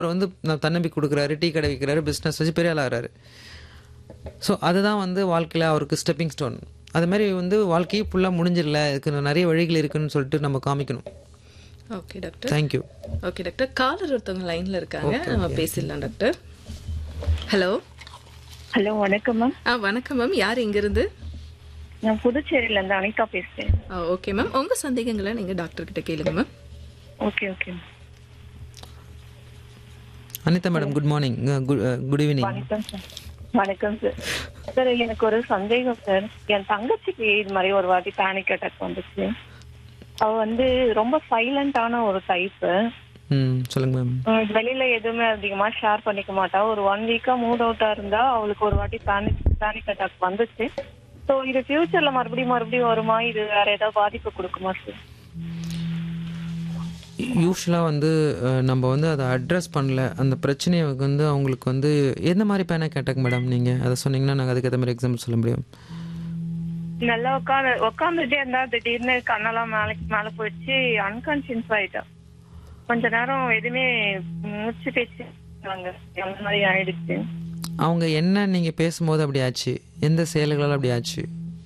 அவர் வந்து நான் தன்னம்பிக்கை கொடுக்குறாரு டீ கடை வைக்கிறாரு பிஸ்னஸ் வச்சு பெரிய ஆளாகிறாரு ஸோ அதுதான் வந்து வாழ்க்கையில் அவருக்கு ஸ்டெப்பிங் ஸ்டோன் அது மாதிரி வந்து வாழ்க்கையே ஃபுல்லாக முடிஞ்சிடல இதுக்கு நிறைய வழிகள் இருக்குன்னு சொல்லிட்டு நம்ம காமிக்கணும் okay doctor thank you okay doctor caller ஒருத்தவங்க லைன்ல இருக்காங்க நம்ம பேசிடலாம் டாக்டர் ஹலோ ஹலோ வணக்கம் மேம் ஆ வணக்கம் மேம் யார் இங்கிருந்து நான் புதுச்சேரியில இருந்து அனிதா பேசுறேன் ஆ ஓகே மேம் உங்க சந்தேகங்களை நீங்க டாக்டர் கிட்ட கேளுங்க ma'am okay okay Anitha madam good morning good good evening வணக்கம் சார் வணக்கம் சார் சார் எனக்கு ஒரு சந்தேகம் சார் என் தங்கச்சிக்கு இது மாதிரி ஒரு வாட்டி பேனிக் அட்டாக் வந்துச்சு அவ வந்து ரொம்ப சைலண்டான ஒரு டைப்பு ம் சொல்லுங்க மேம் வெளியில எதுவுமே அதிகமா ஷேர் பண்ணிக்க மாட்டா ஒரு ஒன் வீக்கா மூட் அவுட்டா இருந்தா அவளுக்கு ஒரு வாட்டி பேனிக் பேனிக் அட்டாக் வந்துச்சு ஸோ இது ஃபியூச்சர்ல மறுபடியும் மறுபடியும் வருமா இது வேற ஏதாவது பாதிப்பு கொடுக்குமா சார் யூஸ்வலாக வந்து அஹ், நம்ம வந்து அதை அட்ரஸ் பண்ணல அந்த பிரச்சனையை வந்து அவங்களுக்கு வந்து எந்த மாதிரி பேனிக் அட்டாக் மேடம் நீங்கள் அதை சொன்னீங்கன்னா நாங்கள் அதுக்கேற்ற மாதிரி எக்ஸாம்பிள் சொல்ல முடியும் நல்லா உட்காந்து உட்காந்துட்டே இருந்தா திடீர்னு கண்ணெல்லாம் மேலே மேல போயிடுச்சு அன்கான்சியன்ஸ் ஆயிட்டா கொஞ்ச நேரம் எதுவுமே மூச்சு பேச்சு அந்த மாதிரி ஆயிடுச்சு அவங்க என்ன நீங்கள் பேசும்போது அப்படி ஆச்சு எந்த செயல்களால் அப்படி ஆச்சு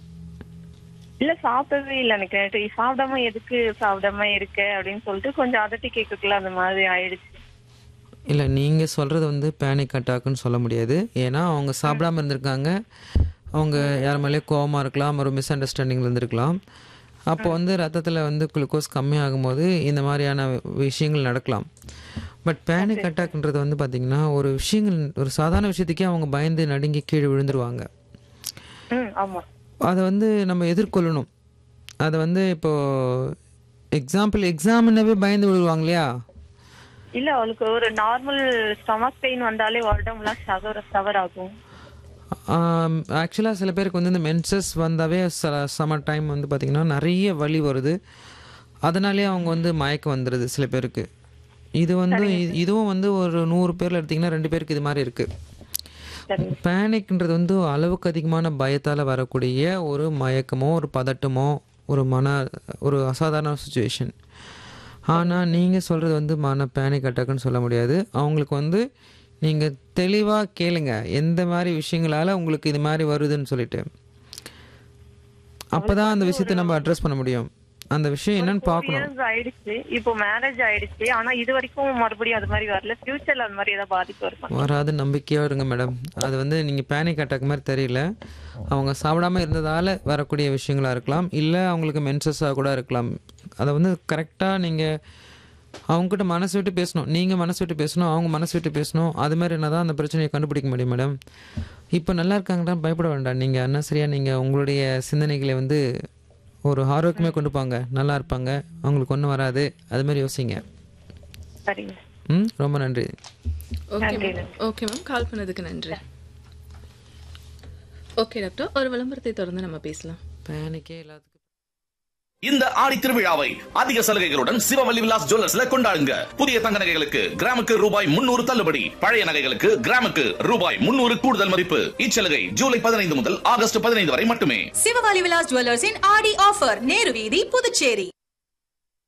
இல்ல சாப்பிடவே இல்லை எனக்கு நேத்து சாப்பிடாம எதுக்கு சாப்பிடாம இருக்க அப்படின்னு சொல்லிட்டு கொஞ்சம் அதட்டி கேட்கல அந்த மாதிரி ஆயிடுச்சு இல்லை நீங்கள் சொல்கிறது வந்து பேனிக் அட்டாக்னு சொல்ல முடியாது ஏன்னா அவங்க சாப்பிடாம இருந்திருக்காங்க அவங்க யார் மேலேயே கோவமாக இருக்கலாம் ஒரு மிஸ் அண்டர்ஸ்டாண்டிங்கில் இருந்திருக்கலாம் அப்போ வந்து ரத்தத்தில் வந்து குளுக்கோஸ் கம்மியாகும்போது இந்த மாதிரியான விஷயங்கள் நடக்கலாம் பட் பேனிக் அட்டாக்ன்றது வந்து பார்த்திங்கன்னா ஒரு விஷயங்கள் ஒரு சாதாரண விஷயத்துக்கே அவங்க பயந்து நடுங்கி கீழே விழுந்துருவாங்க ம் ஆமா அதை வந்து நம்ம எதிர்கொள்ளணும் அதை வந்து இப்போது எக்ஸாம்பிள் எக்ஸாமினவே பயந்து விழுவாங்க இல்லையா இல்ல அவளுக்கு ஒரு நார்மல் ஸ்டமக் பெயின் வந்தாலே உடம்புலாம் சவர் சவர் ஆகும் ஆக்சுவலாக சில பேருக்கு வந்து இந்த மென்சஸ் வந்தாவே சில சம்மர் டைம் வந்து பார்த்திங்கன்னா நிறைய வலி வருது அதனாலே அவங்க வந்து மயக்கம் வந்துடுது சில பேருக்கு இது வந்து இ- இதுவும் வந்து ஒரு நூறு பேரில் எடுத்திங்கன்னா ரெண்டு பேருக்கு இது மாதிரி இருக்குது பேனிக்ன்றது வந்து அளவுக்கு அதிகமான பயத்தால் வரக்கூடிய ஒரு மயக்கமோ ஒரு பதட்டமோ ஒரு மன ஒரு அசாதாரண சுச்சுவேஷன் ஆனால் நீங்கள் சொல்கிறது வந்து மன பேனிக் அட்டாக்னு சொல்ல முடியாது அவங்களுக்கு வந்து நீங்கள் தெளிவாக கேளுங்க எந்த மாதிரி விஷயங்களால் உங்களுக்கு இது மாதிரி வருதுன்னு சொல்லிட்டு அப்போ தான் அந்த விஷயத்தை நம்ம அட்ரஸ் பண்ண முடியும் அந்த விஷயம் என்னன்னு பார்க்கணும் இயர்ஸ் ஆயிடுச்சு இப்போ மேரேஜ் ஆயிடுச்சு ஆனா இது வரைக்கும் மறுபடியும் அது மாதிரி வரல ஃபியூச்சர்ல அந்த மாதிரி ஏதாவது பாதிப்பு வருமா வராது நம்பிக்கையாக இருங்க மேடம் அது வந்து நீங்கள் பேனிக் அட்டாக் மாதிரி தெரியல அவங்க சாப்பிடாம இருந்ததால் வரக்கூடிய விஷயங்களா இருக்கலாம் இல்லை அவங்களுக்கு மென்சஸாக கூட இருக்கலாம் அதை வந்து கரெக்டாக நீங்கள் அவங்ககிட்ட மனசு விட்டு பேசணும் நீங்கள் மனசு விட்டு பேசணும் அவங்க மனசு விட்டு பேசணும் அது மாதிரி என்ன தான் அந்த பிரச்சனையை கண்டுபிடிக்க முடியும் மேடம் இப்போ நல்லா இருக்காங்கடா பயப்பட வேண்டாம் நீங்கள் அன்னசரியாக நீங்கள் உங்களுடைய சிந்தனைகளை வந்து ஒரு ஆரோக்கியமே கொண்டு போங்க நல்லா இருப்பாங்க அவங்களுக்கு ஒன்றும் வராது அது மாதிரி யோசிங்க சரிங்க ம் ரொம்ப நன்றி okay ma'am okay ma'am call பண்ணதுக்கு நன்றி ஓகே டாக்டர் ஒரு விளம்பரத்தை தொடர்ந்து நம்ம பேசலாம் பேனிக்கே எல்லாத்துக்கும் இந்த ஆடி திருவிழாவை அதிக சலுகைகளுடன் சிவவல்லி விலாஸ் ஜுவல்லர்ஸ்ல கொண்டாடுங்க புதிய தங்க நகைகளுக்கு கிராமுக்கு ரூபாய் முன்னூறு தள்ளுபடி பழைய நகைகளுக்கு கிராமுக்கு ரூபாய் முன்னூறு கூடுதல் மதிப்பு இச்சலுகை ஜூலை பதினைந்து முதல் ஆகஸ்ட் பதினைந்து வரை மட்டுமே சிவகாலி விலாஸ் ஜுவல்லர்ஸின் ஆடி ஆஃபர் நேரு வீதி புதுச்சேரி